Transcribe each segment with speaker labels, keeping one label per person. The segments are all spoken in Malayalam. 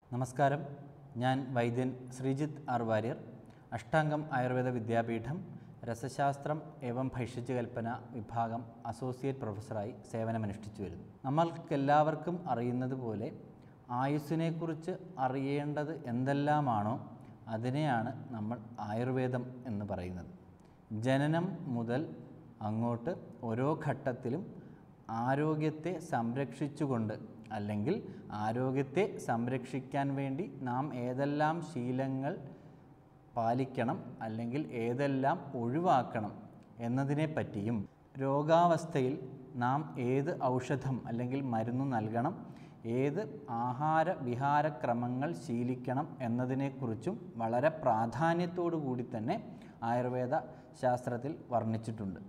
Speaker 1: നമസ്കാരം ഞാൻ വൈദ്യൻ ശ്രീജിത്ത് ആർ വാര്യർ അഷ്ടാംഗം ആയുർവേദ വിദ്യാപീഠം രസശാസ്ത്രം ഏവം ഭൈഷിച്ച് കൽപ്പന വിഭാഗം അസോസിയേറ്റ് പ്രൊഫസറായി സേവനമനുഷ്ഠിച്ചു വരുന്നു നമ്മൾക്കെല്ലാവർക്കും അറിയുന്നത് പോലെ ആയുസ്സിനെക്കുറിച്ച് അറിയേണ്ടത് എന്തെല്ലാമാണോ അതിനെയാണ് നമ്മൾ ആയുർവേദം എന്ന് പറയുന്നത് ജനനം മുതൽ അങ്ങോട്ട് ഓരോ ഘട്ടത്തിലും ആരോഗ്യത്തെ സംരക്ഷിച്ചുകൊണ്ട് അല്ലെങ്കിൽ ആരോഗ്യത്തെ സംരക്ഷിക്കാൻ വേണ്ടി നാം ഏതെല്ലാം ശീലങ്ങൾ പാലിക്കണം അല്ലെങ്കിൽ ഏതെല്ലാം ഒഴിവാക്കണം എന്നതിനെ പറ്റിയും രോഗാവസ്ഥയിൽ നാം ഏത് ഔഷധം അല്ലെങ്കിൽ മരുന്ന് നൽകണം ഏത് ആഹാര വിഹാരക്രമങ്ങൾ ശീലിക്കണം എന്നതിനെക്കുറിച്ചും വളരെ പ്രാധാന്യത്തോടു കൂടി തന്നെ ആയുർവേദ ശാസ്ത്രത്തിൽ വർണ്ണിച്ചിട്ടുണ്ട്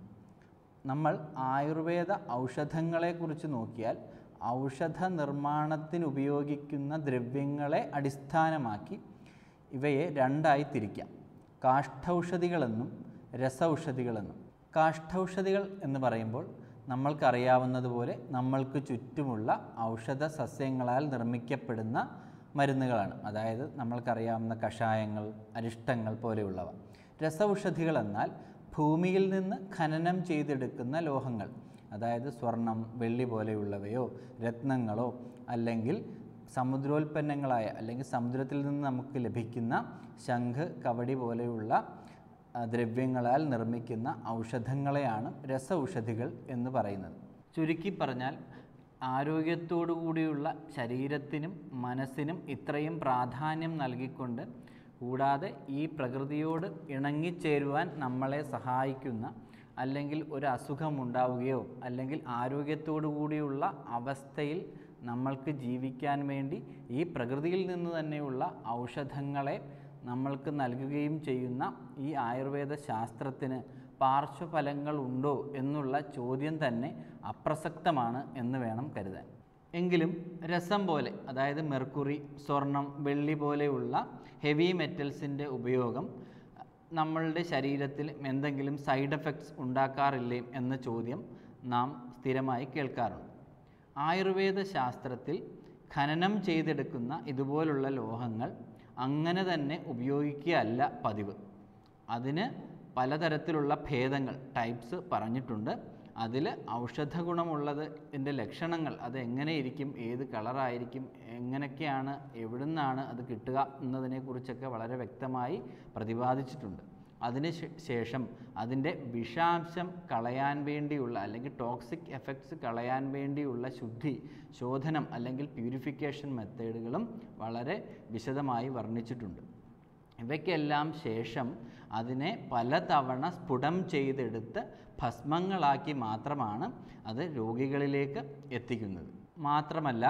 Speaker 1: നമ്മൾ ആയുർവേദ ഔഷധങ്ങളെക്കുറിച്ച് നോക്കിയാൽ ഔഷധ നിർമ്മാണത്തിന് ഉപയോഗിക്കുന്ന ദ്രവ്യങ്ങളെ അടിസ്ഥാനമാക്കി ഇവയെ രണ്ടായി തിരിക്കാം കാഷ്ഠൌഷധികളെന്നും രസൌഷധികളെന്നും കാഷ്ഠൌഷധികൾ എന്ന് പറയുമ്പോൾ നമ്മൾക്കറിയാവുന്നതുപോലെ നമ്മൾക്ക് ചുറ്റുമുള്ള ഔഷധ സസ്യങ്ങളാൽ നിർമ്മിക്കപ്പെടുന്ന മരുന്നുകളാണ് അതായത് നമ്മൾക്കറിയാവുന്ന കഷായങ്ങൾ അരിഷ്ടങ്ങൾ പോലെയുള്ളവ രസൌഷധികൾ എന്നാൽ ഭൂമിയിൽ നിന്ന് ഖനനം ചെയ്തെടുക്കുന്ന ലോഹങ്ങൾ അതായത് സ്വർണം വെള്ളി പോലെയുള്ളവയോ രത്നങ്ങളോ അല്ലെങ്കിൽ സമുദ്രോൽപ്പന്നങ്ങളായ അല്ലെങ്കിൽ സമുദ്രത്തിൽ നിന്ന് നമുക്ക് ലഭിക്കുന്ന ശംഖ് കവടി പോലെയുള്ള ആ, ദ്രവ്യങ്ങളാൽ നിർമ്മിക്കുന്ന ഔഷധങ്ങളെയാണ് രസൌഷധികൾ എന്ന് പറയുന്നത് ചുരുക്കി പറഞ്ഞാൽ ആരോഗ്യത്തോടു കൂടിയുള്ള ശരീരത്തിനും മനസ്സിനും ഇത്രയും പ്രാധാന്യം നൽകിക്കൊണ്ട് കൂടാതെ ഈ പ്രകൃതിയോട് ഇണങ്ങിച്ചേരുവാൻ നമ്മളെ സഹായിക്കുന്ന അല്ലെങ്കിൽ ഒരു അസുഖമുണ്ടാവുകയോ അല്ലെങ്കിൽ ആരോഗ്യത്തോടു കൂടിയുള്ള അവസ്ഥയിൽ നമ്മൾക്ക് ജീവിക്കാൻ വേണ്ടി ഈ പ്രകൃതിയിൽ നിന്ന് തന്നെയുള്ള ഔഷധങ്ങളെ നമ്മൾക്ക് നൽകുകയും ചെയ്യുന്ന ഈ ആയുർവേദ ശാസ്ത്രത്തിന് പാർശ്വഫലങ്ങൾ ഉണ്ടോ എന്നുള്ള ചോദ്യം തന്നെ അപ്രസക്തമാണ് എന്ന് വേണം കരുതാൻ എങ്കിലും രസം പോലെ അതായത് മെർക്കുറി സ്വർണം വെള്ളി പോലെയുള്ള ഹെവി മെറ്റൽസിൻ്റെ ഉപയോഗം നമ്മളുടെ ശരീരത്തിൽ എന്തെങ്കിലും സൈഡ് എഫക്ട്സ് ഉണ്ടാക്കാറില്ലേ എന്ന ചോദ്യം നാം സ്ഥിരമായി കേൾക്കാറുണ്ട് ആയുർവേദ ശാസ്ത്രത്തിൽ ഖനനം ചെയ്തെടുക്കുന്ന ഇതുപോലുള്ള ലോഹങ്ങൾ അങ്ങനെ തന്നെ ഉപയോഗിക്കുകയല്ല പതിവ് അതിന് പലതരത്തിലുള്ള ഭേദങ്ങൾ ടൈപ്സ് പറഞ്ഞിട്ടുണ്ട് അതിൽ ഔഷധ ഗുണമുള്ളതിൻ്റെ ലക്ഷണങ്ങൾ അത് എങ്ങനെയിരിക്കും ഏത് കളറായിരിക്കും എങ്ങനെയൊക്കെയാണ് എവിടുന്നാണ് അത് കിട്ടുക എന്നതിനെക്കുറിച്ചൊക്കെ വളരെ വ്യക്തമായി പ്രതിപാദിച്ചിട്ടുണ്ട് അതിന് ശേ- ശേഷം അതിൻ്റെ വിഷാംശം കളയാൻ വേണ്ടിയുള്ള അല്ലെങ്കിൽ ടോക്സിക് എഫക്ട്സ് കളയാൻ വേണ്ടിയുള്ള ശുദ്ധി ശോധനം അല്ലെങ്കിൽ പ്യൂരിഫിക്കേഷൻ മെത്തേഡുകളും വളരെ വിശദമായി വർണ്ണിച്ചിട്ടുണ്ട് ഇവയ്ക്കെല്ലാം ശേഷം അതിനെ പലതവണ സ്ഫുടം ചെയ്തെടുത്ത് ഭസ്മങ്ങളാക്കി മാത്രമാണ് അത് രോഗികളിലേക്ക് എത്തിക്കുന്നത് മാത്രമല്ല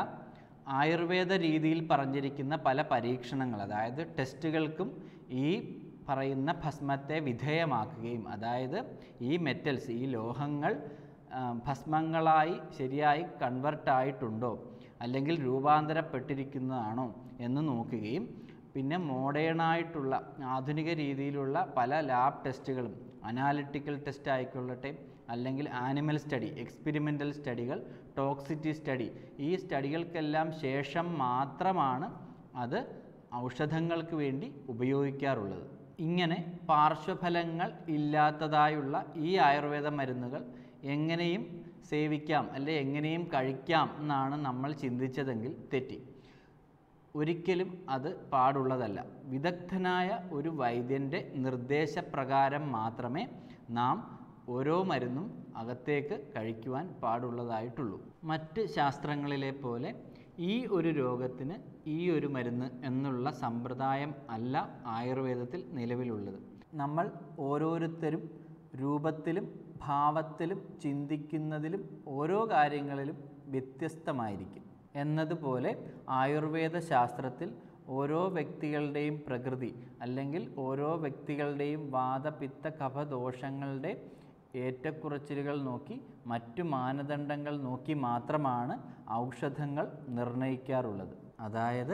Speaker 1: ആയുർവേദ രീതിയിൽ പറഞ്ഞിരിക്കുന്ന പല പരീക്ഷണങ്ങൾ അതായത് ടെസ്റ്റുകൾക്കും ഈ പറയുന്ന ഭസ്മത്തെ വിധേയമാക്കുകയും അതായത് ഈ മെറ്റൽസ് ഈ ലോഹങ്ങൾ ആ, ഭസ്മങ്ങളായി ശരിയായി കൺവെർട്ടായിട്ടുണ്ടോ അല്ലെങ്കിൽ രൂപാന്തരപ്പെട്ടിരിക്കുന്നതാണോ എന്ന് നോക്കുകയും പിന്നെ മോഡേണായിട്ടുള്ള ആധുനിക രീതിയിലുള്ള പല ലാബ് ടെസ്റ്റുകളും അനാലിറ്റിക്കൽ ടെസ്റ്റ് ആയിക്കൊള്ളട്ടെ അല്ലെങ്കിൽ ആനിമൽ സ്റ്റഡി എക്സ്പെരിമെൻ്റൽ സ്റ്റഡികൾ ടോക്സിറ്റി സ്റ്റഡി ഈ സ്റ്റഡികൾക്കെല്ലാം ശേഷം മാത്രമാണ് അത് ഔഷധങ്ങൾക്ക് വേണ്ടി ഉപയോഗിക്കാറുള്ളത് ഇങ്ങനെ പാർശ്വഫലങ്ങൾ ഇല്ലാത്തതായുള്ള ഈ ആയുർവേദ മരുന്നുകൾ എങ്ങനെയും സേവിക്കാം അല്ലെ എങ്ങനെയും കഴിക്കാം എന്നാണ് നമ്മൾ ചിന്തിച്ചതെങ്കിൽ തെറ്റി ഒരിക്കലും അത് പാടുള്ളതല്ല വിദഗ്ധനായ ഒരു വൈദ്യൻ്റെ നിർദ്ദേശപ്രകാരം മാത്രമേ നാം ഓരോ മരുന്നും അകത്തേക്ക് കഴിക്കുവാൻ പാടുള്ളതായിട്ടുള്ളൂ മറ്റ് ശാസ്ത്രങ്ങളിലെ പോലെ ഈ ഒരു രോഗത്തിന് ഈ ഒരു മരുന്ന് എന്നുള്ള സമ്പ്രദായം അല്ല ആയുർവേദത്തിൽ നിലവിലുള്ളത് നമ്മൾ ഓരോരുത്തരും രൂപത്തിലും ഭാവത്തിലും ചിന്തിക്കുന്നതിലും ഓരോ കാര്യങ്ങളിലും വ്യത്യസ്തമായിരിക്കും എന്നതുപോലെ ആയുർവേദ ശാസ്ത്രത്തിൽ ഓരോ വ്യക്തികളുടെയും പ്രകൃതി അല്ലെങ്കിൽ ഓരോ വ്യക്തികളുടെയും വാദപിത്ത കഫദോഷങ്ങളുടെ ഏറ്റക്കുറച്ചിലുകൾ നോക്കി മറ്റു മാനദണ്ഡങ്ങൾ നോക്കി മാത്രമാണ് ഔഷധങ്ങൾ നിർണ്ണയിക്കാറുള്ളത് അതായത്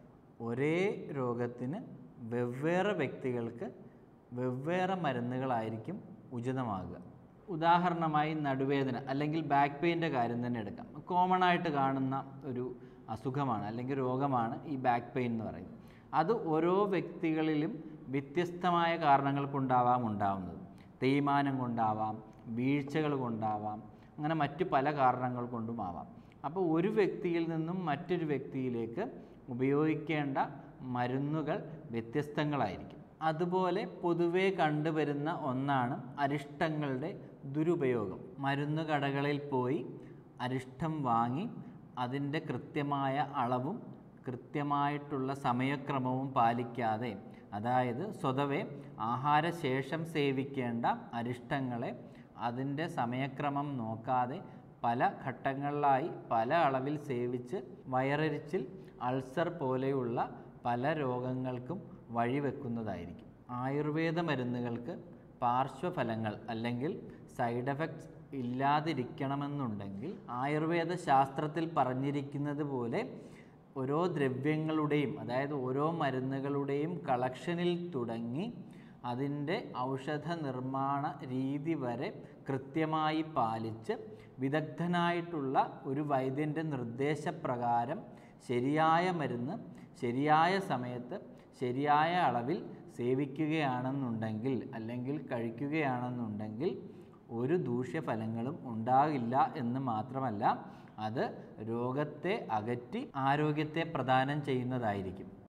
Speaker 1: ഒരേ രോഗത്തിന് വെവ്വേറെ വ്യക്തികൾക്ക് വെവ്വേറെ മരുന്നുകളായിരിക്കും ഉചിതമാകുക ഉദാഹരണമായി നടുവേദന അല്ലെങ്കിൽ ബാക്ക് പെയിൻ്റെ കാര്യം തന്നെ എടുക്കാം കോമൺ ആയിട്ട് കാണുന്ന ഒരു അസുഖമാണ് അല്ലെങ്കിൽ രോഗമാണ് ഈ ബാക്ക് പെയിൻ എന്ന് പറയുന്നത് അത് ഓരോ വ്യക്തികളിലും വ്യത്യസ്തമായ കാരണങ്ങൾ കൊണ്ടാവാം ഉണ്ടാവുന്നത് തേയ്മാനം കൊണ്ടാവാം വീഴ്ചകൾ കൊണ്ടാവാം അങ്ങനെ മറ്റ് പല കാരണങ്ങൾ കൊണ്ടും ആവാം അപ്പോൾ ഒരു വ്യക്തിയിൽ നിന്നും മറ്റൊരു വ്യക്തിയിലേക്ക് ഉപയോഗിക്കേണ്ട മരുന്നുകൾ വ്യത്യസ്തങ്ങളായിരിക്കും അതുപോലെ പൊതുവേ കണ്ടുവരുന്ന ഒന്നാണ് അരിഷ്ടങ്ങളുടെ ദുരുപയോഗം മരുന്ന് കടകളിൽ പോയി അരിഷ്ടം വാങ്ങി അതിൻ്റെ കൃത്യമായ അളവും കൃത്യമായിട്ടുള്ള സമയക്രമവും പാലിക്കാതെ അതായത് സ്വതവേ ആഹാരശേഷം സേവിക്കേണ്ട അരിഷ്ടങ്ങളെ അതിൻ്റെ സമയക്രമം നോക്കാതെ പല ഘട്ടങ്ങളിലായി പല അളവിൽ സേവിച്ച് വയറരിച്ചിൽ അൾസർ പോലെയുള്ള പല രോഗങ്ങൾക്കും വഴിവെക്കുന്നതായിരിക്കും ആയുർവേദ മരുന്നുകൾക്ക് പാർശ്വഫലങ്ങൾ അല്ലെങ്കിൽ സൈഡ് എഫക്ട്സ് ഇല്ലാതിരിക്കണമെന്നുണ്ടെങ്കിൽ ആയുർവേദ ശാസ്ത്രത്തിൽ പറഞ്ഞിരിക്കുന്നത് പോലെ ഓരോ ദ്രവ്യങ്ങളുടെയും അതായത് ഓരോ മരുന്നുകളുടെയും കളക്ഷനിൽ തുടങ്ങി അതിൻ്റെ ഔഷധ നിർമ്മാണ രീതി വരെ കൃത്യമായി പാലിച്ച് വിദഗ്ധനായിട്ടുള്ള ഒരു വൈദ്യൻ്റെ നിർദ്ദേശപ്രകാരം ശരിയായ മരുന്ന് ശരിയായ സമയത്ത് ശരിയായ അളവിൽ സേവിക്കുകയാണെന്നുണ്ടെങ്കിൽ അല്ലെങ്കിൽ കഴിക്കുകയാണെന്നുണ്ടെങ്കിൽ ഒരു ദൂഷ്യഫലങ്ങളും ഉണ്ടാകില്ല എന്ന് മാത്രമല്ല അത് രോഗത്തെ അകറ്റി ആരോഗ്യത്തെ പ്രദാനം ചെയ്യുന്നതായിരിക്കും